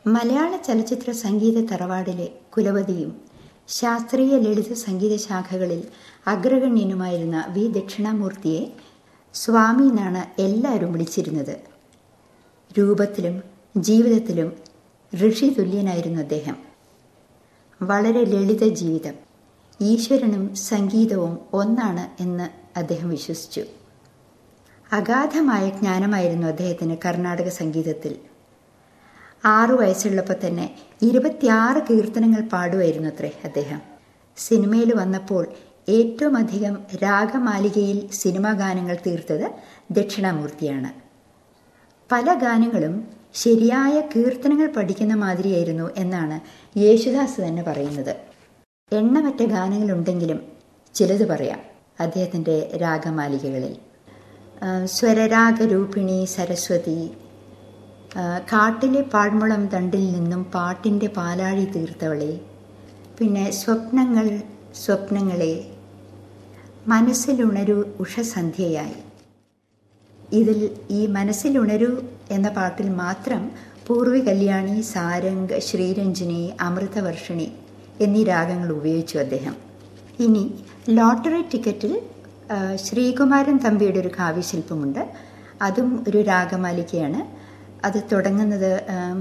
മലയാള ചലച്ചിത്ര സംഗീത തറവാടിലെ കുലപതിയും ശാസ്ത്രീയ ലളിത സംഗീത ശാഖകളിൽ അഗ്രഗണ്യനുമായിരുന്ന വി ദക്ഷിണാമൂർത്തിയെ സ്വാമി എന്നാണ് എല്ലാവരും വിളിച്ചിരുന്നത് രൂപത്തിലും ജീവിതത്തിലും ഋഷി തുല്യനായിരുന്നു അദ്ദേഹം വളരെ ലളിത ജീവിതം ഈശ്വരനും സംഗീതവും ഒന്നാണ് എന്ന് അദ്ദേഹം വിശ്വസിച്ചു അഗാധമായ ജ്ഞാനമായിരുന്നു അദ്ദേഹത്തിന് കർണാടക സംഗീതത്തിൽ ആറു വയസ്സുള്ളപ്പോൾ തന്നെ ഇരുപത്തിയാറ് കീർത്തനങ്ങൾ പാടുമായിരുന്നു അത്രേ അദ്ദേഹം സിനിമയിൽ വന്നപ്പോൾ ഏറ്റവും അധികം രാഗമാലികയിൽ സിനിമാ ഗാനങ്ങൾ തീർത്തത് ദക്ഷിണാമൂർത്തിയാണ് പല ഗാനങ്ങളും ശരിയായ കീർത്തനങ്ങൾ പഠിക്കുന്ന മാതിരിയായിരുന്നു എന്നാണ് യേശുദാസ് തന്നെ പറയുന്നത് എണ്ണമറ്റ ഗാനങ്ങളുണ്ടെങ്കിലും ചിലത് പറയാം അദ്ദേഹത്തിൻ്റെ രാഗമാലികകളിൽ സ്വരരാഗരൂപിണി സരസ്വതി കാട്ടിലെ പാഴ്മുളം തണ്ടിൽ നിന്നും പാട്ടിൻ്റെ പാലാഴി തീർത്തവളെ പിന്നെ സ്വപ്നങ്ങൾ സ്വപ്നങ്ങളെ മനസ്സിലുണരു ഉഷസന്ധ്യയായി ഇതിൽ ഈ മനസ്സിലുണരു എന്ന പാട്ടിൽ മാത്രം പൂർവി കല്യാണി സാരംഗ് ശ്രീരഞ്ജിനി അമൃതവർഷിണി എന്നീ രാഗങ്ങൾ ഉപയോഗിച്ചു അദ്ദേഹം ഇനി ലോട്ടറി ടിക്കറ്റിൽ ശ്രീകുമാരൻ തമ്പിയുടെ ഒരു കാവ്യശില്പമുണ്ട് അതും ഒരു രാഗമാലികയാണ് അത് തുടങ്ങുന്നത്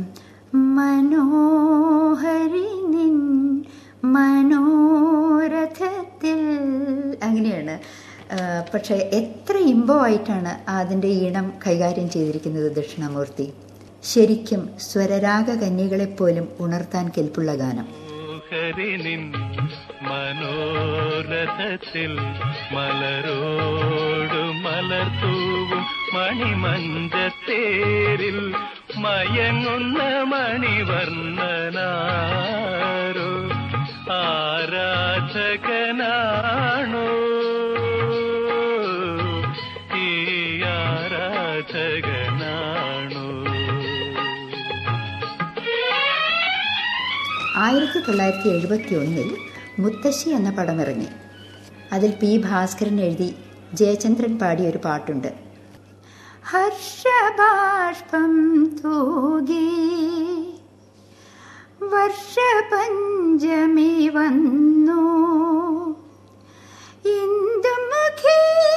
മനോഹരി നിൻ മനോരഥത്തിൽ അങ്ങനെയാണ് പക്ഷേ എത്ര ഇമ്പമായിട്ടാണ് അതിൻ്റെ ഈണം കൈകാര്യം ചെയ്തിരിക്കുന്നത് ദക്ഷിണാമൂർത്തി ശരിക്കും സ്വരരാഗ കന്യകളെപ്പോലും ഉണർത്താൻ കെൽപ്പുള്ള ഗാനം മനോരഥത്തിൽ മലരോട് മലർത്തൂവും മണിമഞ്ചത്തേരിൽ മയങ്ങുന്ന മണിവർണ്ണനാരോ ആരാധകനാണോ ഈ ആരാധകനാണോ ആയിരത്തി തൊള്ളായിരത്തി എഴുപത്തി ഒന്നിൽ മുത്തശ്ശി എന്ന പടം ഇറങ്ങി അതിൽ പി ഭാസ്കരൻ എഴുതി ജയചന്ദ്രൻ പാടിയ ഒരു പാട്ടുണ്ട് ഹർഷബാഷ്പം തൂകി വർഷപഞ്ചമി വന്നു ഇന്ദുമുഖി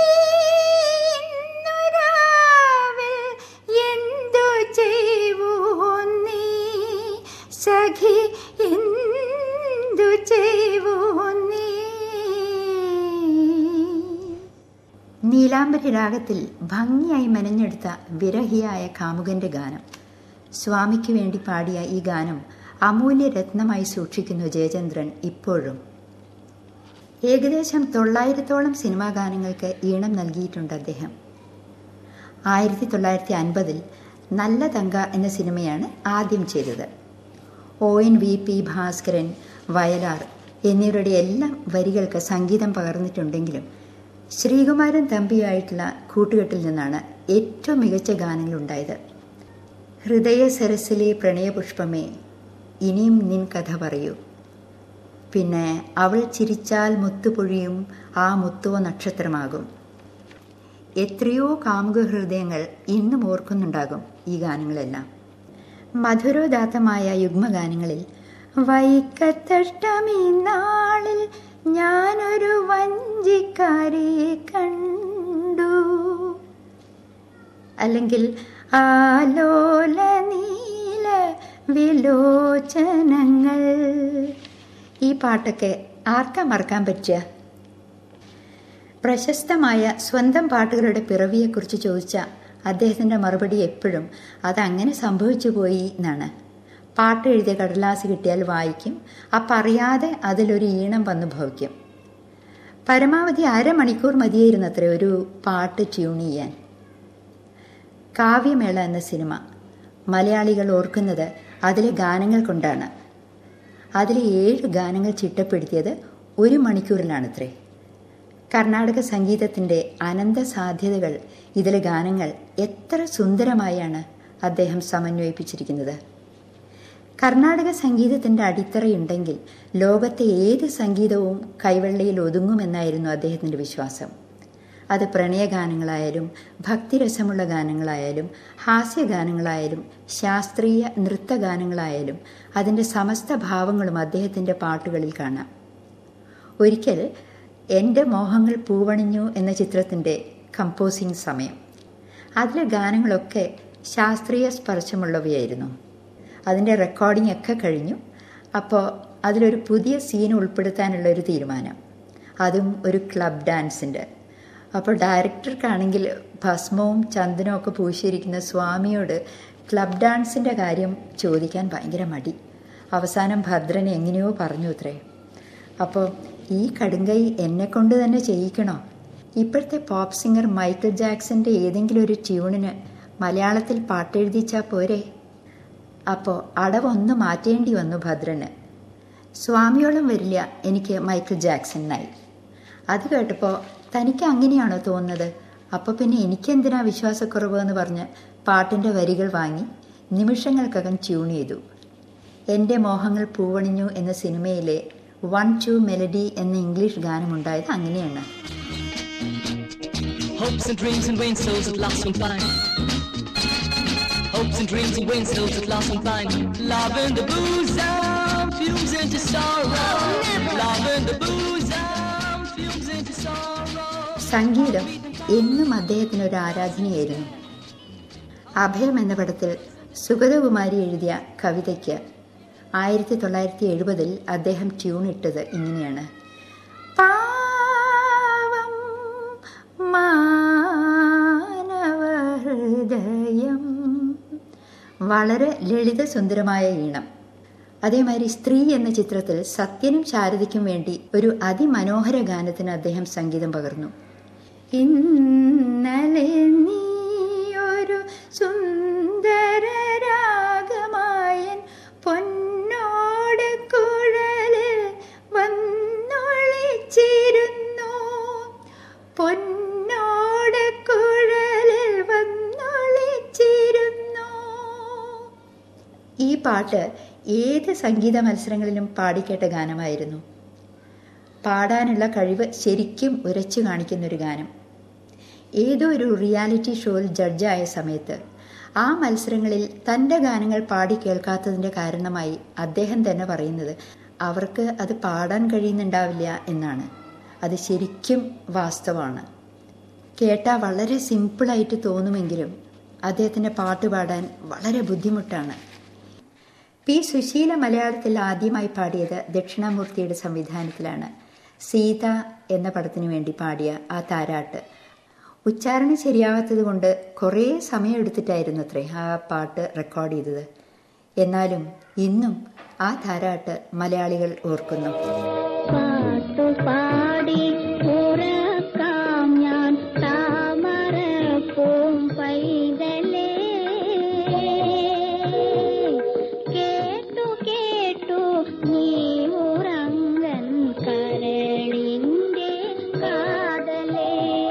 എന്തു ചെയ്വൂ നീ സഖി എന്തു ചെയ്വൂ നീ നീലാംബരി രാഗത്തിൽ ഭംഗിയായി മെനഞ്ഞെടുത്ത വിരഹിയായ കാമുകന്റെ ഗാനം സ്വാമിക്ക് വേണ്ടി പാടിയ ഈ ഗാനം അമൂല്യ രത്നമായി സൂക്ഷിക്കുന്നു ജയചന്ദ്രൻ ഇപ്പോഴും ഏകദേശം തൊള്ളായിരത്തോളം സിനിമാ ഗാനങ്ങൾക്ക് ഈണം നൽകിയിട്ടുണ്ട് അദ്ദേഹം ആയിരത്തി തൊള്ളായിരത്തി അൻപതിൽ നല്ല തങ്ക എന്ന സിനിമയാണ് ആദ്യം ചെയ്തത് O N V P Bhaskaran Vayalar എന്നിവരുടെ എല്ലാം വരികൾക്ക് സംഗീതം പകർന്നിട്ടുണ്ടെങ്കിലും ശ്രീകുമാരൻ തമ്പിയായിട്ടുള്ള കൂട്ടുകെട്ടിൽ നിന്നാണ് ഏറ്റവും മികച്ച ഗാനങ്ങളുണ്ടായത് ഹൃദയ സരസിലെ പ്രണയപുഷ്പമേ ഇനിയും നിൻ കഥ പറയൂ പിന്നെ അവൾ ചിരിച്ചാൽ മുത്തുപൊഴിയും ആ മുത്തുവ നക്ഷത്രമാകും എത്രയോ കാമുക ഹൃദയങ്ങൾ ഇന്നും ഓർക്കുന്നുണ്ടാകും ഈ ഗാനങ്ങളെല്ലാം മധുരോദാത്തമായ യുഗ്മഗാനങ്ങളിൽ വൈക്കത്തഷ്ടമി നാളിൽ ഞാനൊരു വഞ്ചിക്കാരെ കണ്ടു അല്ലെങ്കിൽ ആലോല നീല വിലോചനങ്ങൾ ഈ പാട്ടൊക്കെ ആർക്കാ മറക്കാൻ പറ്റുക പ്രശസ്തമായ സ്വന്തം പാട്ടുകളുടെ പിറവിയെക്കുറിച്ച് ചോദിച്ച അദ്ദേഹത്തിൻ്റെ മറുപടി എപ്പോഴും അതങ്ങനെ സംഭവിച്ചു പോയി എന്നാണ് പാട്ട് എഴുതിയ കടലാസ് കിട്ടിയാൽ വായിക്കും അപ്പം അറിയാതെ അതിലൊരു ഈണം വന്നു ഭവിക്കും പരമാവധി അരമണിക്കൂർ മതിയായിരുന്നു അത്ര ഒരു പാട്ട് ട്യൂൺ ചെയ്യാൻ കാവ്യമേള എന്ന സിനിമ മലയാളികൾ ഓർക്കുന്നത് അതിലെ ഗാനങ്ങൾ കൊണ്ടാണ് അതിലെ ഏഴ് ഗാനങ്ങൾ ചിട്ടപ്പെടുത്തിയത് ഒരു മണിക്കൂറിലാണത്രേ കർണാടക സംഗീതത്തിൻ്റെ അനന്ത സാധ്യതകൾ ഇതിലെ ഗാനങ്ങൾ എത്ര സുന്ദരമായാണ് അദ്ദേഹം സമന്വയിപ്പിച്ചിരിക്കുന്നത് കർണാടക സംഗീതത്തിൻ്റെ അടിത്തറയുണ്ടെങ്കിൽ ലോകത്തെ ഏത് സംഗീതവും കൈവെള്ളയിൽ ഒതുങ്ങുമെന്നായിരുന്നു അദ്ദേഹത്തിൻ്റെ വിശ്വാസം അത് പ്രണയഗാനങ്ങളായാലും ഭക്തിരസമുള്ള ഗാനങ്ങളായാലും ഹാസ്യഗാനങ്ങളായാലും ശാസ്ത്രീയ നൃത്തഗാനങ്ങളായാലും അതിൻ്റെ സമസ്ത ഭാവങ്ങളും അദ്ദേഹത്തിൻ്റെ പാട്ടുകളിൽ കാണാം ഒരിക്കൽ എൻ്റെ മോഹങ്ങൾ പൂവണിഞ്ഞു എന്ന ചിത്രത്തിൻ്റെ കമ്പോസിംഗ് സമയം അതിലെ ഗാനങ്ങളൊക്കെ ശാസ്ത്രീയ സ്പർശമുള്ളവയായിരുന്നു അതിൻ്റെ റെക്കോർഡിംഗ് ഒക്കെ കഴിഞ്ഞു അപ്പോൾ അതിലൊരു പുതിയ സീൻ ഉൾപ്പെടുത്താനുള്ള ഒരു തീരുമാനം അതും ഒരു ക്ലബ് ഡാൻസിൻ്റെ അപ്പോൾ ഡയറക്ടർക്കാണെങ്കിൽ ഭസ്മവും ചന്ദനവും ഒക്കെ പൂശിയിരിക്കുന്ന സ്വാമിയോട് ക്ലബ് ഡാൻസിൻ്റെ കാര്യം ചോദിക്കാൻ ഭയങ്കര മടി അവസാനം ഭദ്രൻ എങ്ങനെയോ പറഞ്ഞു അത്രേ അപ്പോൾ ഈ കടുങ്കൈ എന്നെ കൊണ്ട് തന്നെ ചെയ്യിക്കണോ ഇപ്പോഴത്തെ പോപ്പ് സിംഗർ മൈക്കിൾ ജാക്സന്റെ ഏതെങ്കിലും ഒരു ട്യൂണിന് മലയാളത്തിൽ പാട്ടെഴുതിച്ചാൽ പോരെ അപ്പോൾ അടവൊന്ന് മാറ്റേണ്ടി വന്നു ഭദ്രന് സ്വാമിയോളം വരില്ല എനിക്ക് മൈക്കിൾ ജാക്സനായി അത് കേട്ടപ്പോൾ തനിക്ക് അങ്ങനെയാണോ തോന്നുന്നത് അപ്പോൾ പിന്നെ എനിക്കെന്തിനാ വിശ്വാസക്കുറവ് എന്ന് പറഞ്ഞ് പാട്ടിൻ്റെ വരികൾ വാങ്ങി നിമിഷങ്ങൾക്കകം ട്യൂൺ ചെയ്തു എൻ്റെ മോഹങ്ങൾ പൂവണിഞ്ഞു എന്ന സിനിമയിലെ വൺ ടു മെലഡി എന്ന ഇംഗ്ലീഷ് ഗാനമുണ്ടായത് അങ്ങനെയാണ് Hopes and dreams and wind souls at last will find. Hopes and dreams and wind souls at last will find. Love in the bosom fumes into sorrow. Love in the bosom fumes into sorrow. സംഗീതം എന്നും അദ്ദേഹത്തിന് ഒരു ആരാധനയായിരുന്നു അഭയം എന്ന പടത്തിൽ സുഗതകുമാരി എഴുതിയ കവിതയ്ക്ക് ആയിരത്തി തൊള്ളായിരത്തി എഴുപതിൽ അദ്ദേഹം ട്യൂൺ ഇട്ടത് ഇങ്ങനെയാണ് പാവം മാനവഹൃദയം വളരെ ലളിത സുന്ദരമായ ഈണം അതേമാതിരി സ്ത്രീ എന്ന ചിത്രത്തിൽ സത്യനും ശാരദയ്ക്കും വേണ്ടി ഒരു അതിമനോഹര ഗാനത്തിന് അദ്ദേഹം സംഗീതം പകർന്നു ഇന്നലെ നീയൊരു സുന്ദര രാഗമായൻ പൊന്നോട് കുഴലിൽ വന്നൊളിച്ചിരുന്നു പൊന്നോട് കുഴലിൽ വന്നൊളിച്ചിരുന്നു ഈ പാട്ട് ഏത് സംഗീത മത്സരങ്ങളിലും പാടിക്കേട്ട ഗാനമായിരുന്നു പാടാനുള്ള കഴിവ് ശരിക്കും ഉരച്ചു കാണിക്കുന്നൊരു ഗാനം ഏതോ ഒരു റിയാലിറ്റി ഷോയിൽ ജഡ്ജായ സമയത്ത് ആ മത്സരങ്ങളിൽ തൻ്റെ ഗാനങ്ങൾ പാടി കേൾക്കാത്തതിൻ്റെ കാരണമായി അദ്ദേഹം തന്നെ പറയുന്നത് അവർക്ക് അത് പാടാൻ കഴിയുന്നുണ്ടാവില്ല എന്നാണ് അത് ശരിക്കും വാസ്തവമാണ് കേട്ടാൽ വളരെ സിമ്പിളായിട്ട് തോന്നുമെങ്കിലും അദ്ദേഹത്തിൻ്റെ പാട്ട് പാടാൻ വളരെ ബുദ്ധിമുട്ടാണ് പി സുശീല മലയാളത്തിൽ ആദ്യമായി പാടിയത് ദക്ഷിണാമൂർത്തിയുടെ സംവിധാനത്തിലാണ് സീത എന്ന പടത്തിനു വേണ്ടി പാടിയ ആ താരാട്ട് ഉച്ചാരണം ശരിയാവാത്തത് കൊണ്ട് കുറേ സമയമെടുത്തിട്ടായിരുന്നു അത്രേ ആ പാട്ട് റെക്കോർഡ് ചെയ്തത് എന്നാലും ഇന്നും ആ താരാട്ട് മലയാളികൾ ഓർക്കുന്നു പാട്ടു പാടി ഉറക്കാം ഞാൻ താമര പൂം പൈതലേ കേട്ടു കേട്ടു നീ ഉറങ്ങൻ കരളിൻ്റെ കാതലേ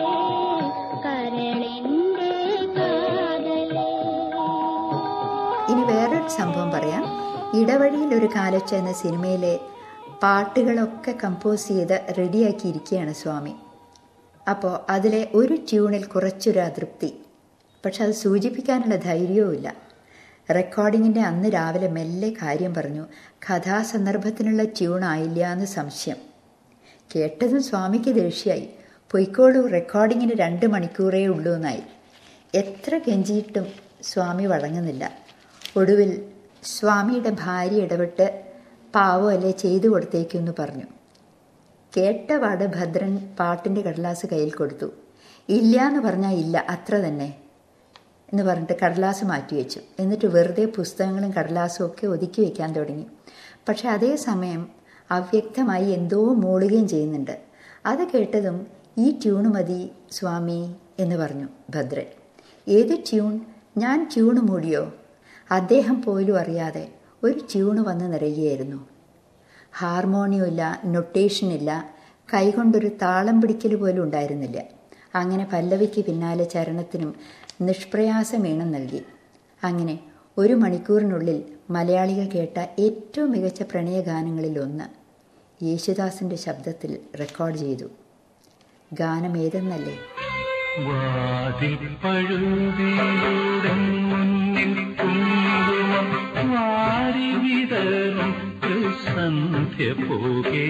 കരളിൻ്റെ കാതലേ ഇനി വേറൊരു സംഭവം പറയാം ഇടവഴിയിൽ ഒരു കാലൊച്ച എന്ന സിനിമയിലെ പാട്ടുകളൊക്കെ കമ്പോസ് ചെയ്ത് റെഡിയാക്കിയിരിക്കുകയാണ് സ്വാമി അപ്പോൾ അതിലെ ഒരു ട്യൂണിൽ കുറച്ചൊരു അതൃപ്തി പക്ഷെ അത് സൂചിപ്പിക്കാനുള്ള ധൈര്യവുമില്ല റെക്കോർഡിങ്ങിൻ്റെ അന്ന് രാവിലെ മെല്ലെ കാര്യം പറഞ്ഞു കഥാസന്ദർഭത്തിനുള്ള ട്യൂൺ ആയില്ല എന്ന് സംശയം കേട്ടതും സ്വാമിക്ക് ദേഷ്യമായി പൊയ്ക്കോളൂ റെക്കോർഡിങ്ങിന് രണ്ട് മണിക്കൂറേ ഉള്ളൂ എന്നായി എത്ര കെഞ്ചിയിട്ടും സ്വാമി വഴങ്ങുന്നില്ല ഒടുവിൽ സ്വാമിയുടെ ഭാര്യ ഇടപെട്ട് പാവമല്ലേ ചെയ്തു കൊടുത്തേക്കെന്ന് പറഞ്ഞു കേട്ടപാട് ഭദ്രൻ പാട്ടിൻ്റെ കടലാസ് കയ്യിൽ കൊടുത്തു ഇല്ല എന്ന് പറഞ്ഞാൽ ഇല്ല അത്ര തന്നെ എന്ന് പറഞ്ഞിട്ട് കടലാസ് മാറ്റി വെച്ചു എന്നിട്ട് വെറുതെ പുസ്തകങ്ങളും കടലാസും ഒക്കെ ഒതുക്കി വെക്കാൻ തുടങ്ങി പക്ഷെ അതേസമയം അവ്യക്തമായി എന്തോ മൂളുകയും ചെയ്യുന്നുണ്ട് അത് കേട്ടതും ഈ ട്യൂണ് മതി സ്വാമി എന്ന് പറഞ്ഞു ഭദ്രൻ ഏത് ട്യൂൺ ഞാൻ ട്യൂണ് മൂടിയോ അദ്ദേഹം പോലും അറിയാതെ ഒരു ട്യൂണ് വന്ന് നിറയുകയായിരുന്നു ഹാർമോണിയം ഇല്ല നൊട്ടേഷൻ ഇല്ല കൈകൊണ്ടൊരു താളം പിടിക്കൽ പോലും ഉണ്ടായിരുന്നില്ല അങ്ങനെ പല്ലവിക്ക് പിന്നാലെ ചരണത്തിനും നിഷ്പ്രയാസം ഈണം നൽകി അങ്ങനെ ഒരു മണിക്കൂറിനുള്ളിൽ മലയാളികൾ കേട്ട ഏറ്റവും മികച്ച പ്രണയഗാനങ്ങളിൽ ഒന്ന് യേശുദാസിൻ്റെ ശബ്ദത്തിൽ റെക്കോർഡ് ചെയ്തു ഗാനം ഏതെന്നല്ലേ വാതിൽ പഴുതിലൂടെ മുന്നിൽ കുങ്കുമം വാരി വിതറും സന്ധ്യ പോകെ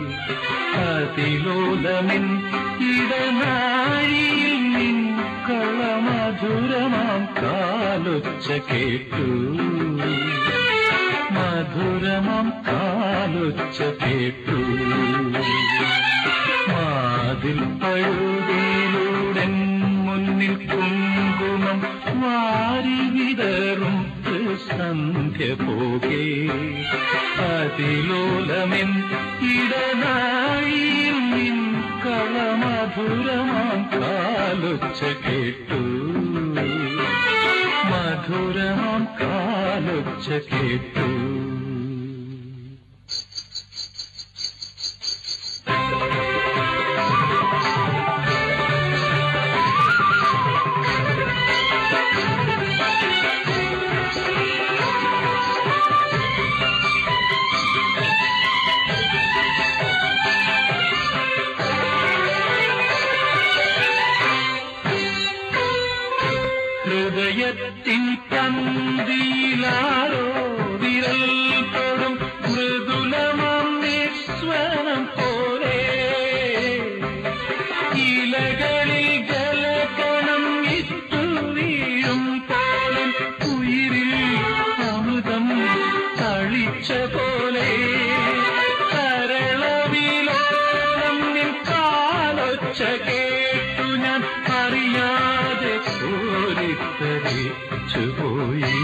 അതിലോലമിൻ ഇടനാഴിയിൽ നിൻ കളമധുരമാം കാലൊച്ച കേട്ടു മധുരമാം കാലൊച്ച കേട്ടു വാതിൽ പഴുതിയിലൂടെ മുന്നിൽ കുങ്കുമം വാരി വിതറും സന്ധ്യ പോകെ അതിലോലമെൻ ഇടനാഴിയിൽ നിൻ കളമധുരമാം കാലൊച്ച കേട്ടു മധുരമാം കാലൊച്ച കേട്ടു ഹൃദയത്തിൻ പന്തിയിലാരോ വിരൽ തൊടും മൃദുലമാം നിസ്വനം പോലെ ഇലകളിൽ ജലകണം ഇട്ടു വീഴും പോലെ ഉയിരിൽ അമൃതം തളിച്ച പോലെ കരളവിലോളം നിൻ കാലൊച്ച കേട്ടു ഞാൻ അറിയാതെ കോരിത്തരിച്ചുപോയി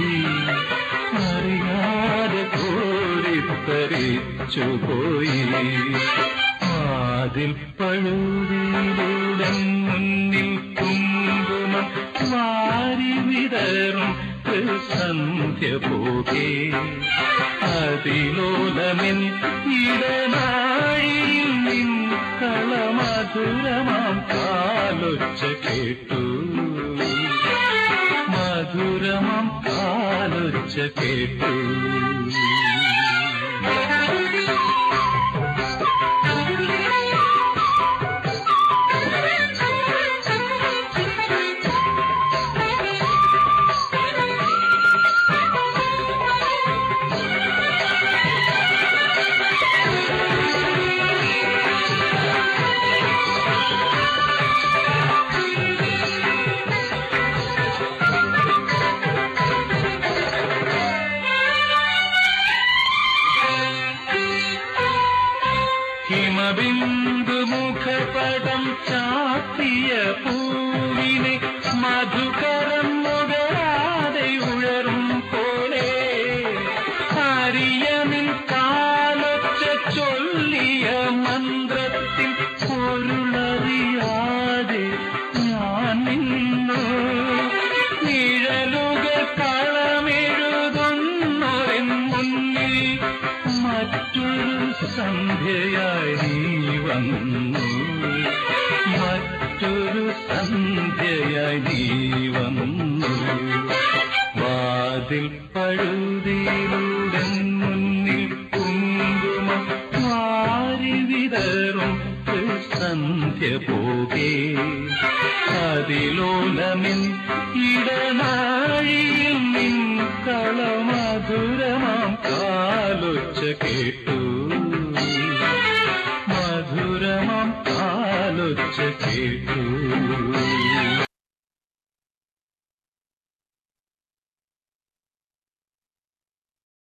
അറിയാതെ കോരിത്തരിച്ചുപോയി വാതിൽ പഴുതിലൂടെ മുന്നിൽ കുങ്കുമം വാരി വിതറും സന്ധ്യ പോകെ അതിലോലമെൻ ഇടനാഴിയിൽ നിൻ കളമധുരമാം കാലൊച്ച കേട്ടു മധുരമാം കാലൊച്ച കേട്ടു ഹിമബിന്ദു മുഖപടം ചാത്തിയ പൂവിനെ മധുകരം മുകരാതെ ഉഴറും പോലെ ഹരിയമിൻ കാലൊച്ച ചൊല്ലിയ മന്ത്രത്തിൽ പൊരുളറിയാതെ ഞാൻ നിന്നു നിഴലുകൾ കളമെഴുതുന്നൊരൻ മുന്നിൽ മറ്റൊരു സന്ധ്യയായി നീ വന്നു മറ്റൊരു സന്ധ്യയായി നീ വന്നു വാതിൽ പഴുതിയിലൂടെ മുന്നിൽ കുങ്കുമം വാരി വിതറും സന്ധ്യ പോകെ അതിലോലമിൻ ഇടനാഴിയിൽ നിൻ കളമധുരമാം കാലൊച്ച കേട്ടു മധുരമാം കാലൊച്ച കേട്ടു